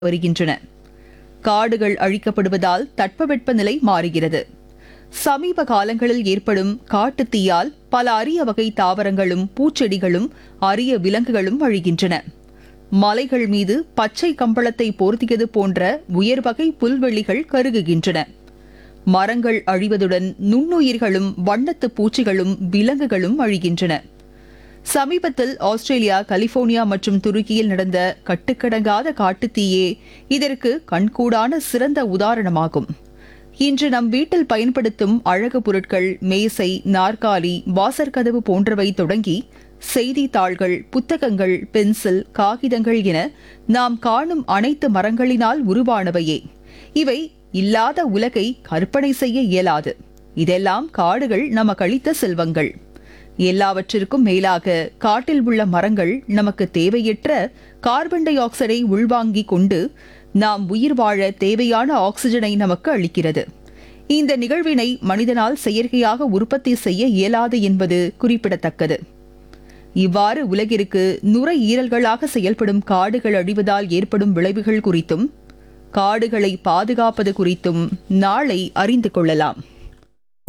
வருகின்றன காடுகள் அழிக்கப்படுவதால் தட்பவெப்பநிலை மாறுகிறது சமீப காலங்களில் ஏற்படும் காட்டுத் தீயால் பல அரிய வகை தாவரங்களும் பூச்செடிகளும் அரிய விலங்குகளும் அழிகின்றன மலைகள் மீது பச்சை கம்பளத்தை போர்த்தியது போன்ற உயர் வகை புல்வெளிகள் கருகுகின்றன மரங்கள் அழிவதுடன் நுண்ணுயிர்களும் வண்ணத்து பூச்சிகளும் விலங்குகளும் அழிகின்றன சமீபத்தில் ஆஸ்திரேலியா கலிபோர்னியா மற்றும் துருக்கியில் நடந்த கட்டுக்கடங்காத காட்டுத்தீயே இதற்கு கண்கூடான சிறந்த உதாரணமாகும் இன்று நம் வீட்டில் பயன்படுத்தும் அழகு பொருட்கள் மேசை நாற்காலி வாசற்கதவு போன்றவை தொடங்கி செய்தித்தாள்கள் புத்தகங்கள் பென்சில் காகிதங்கள் என நாம் காணும் அனைத்து மரங்களினால் உருவானவையே இவை இல்லாத உலகை கற்பனை செய்ய இயலாது இதெல்லாம் காடுகள் நமக்கு அளித்த செல்வங்கள் எல்லாவற்றிற்கும் மேலாக காட்டில் உள்ள மரங்கள் நமக்கு தேவையற்ற கார்பன் டை ஆக்சைடை உள்வாங்கிக் கொண்டு நாம் உயிர் வாழ தேவையான ஆக்சிஜனை நமக்கு அளிக்கிறது இந்த நிகழ்வினை மனிதனால் செயற்கையாக உற்பத்தி செய்ய இயலாது என்பது குறிப்பிடத்தக்கது இவ்வாறு உலகிற்கு நுரையீரல்களாக செயல்படும் காடுகள் அழிவதால் ஏற்படும் விளைவுகள் குறித்தும் காடுகளை பாதுகாப்பது குறித்தும் நாளை அறிந்து கொள்ளலாம்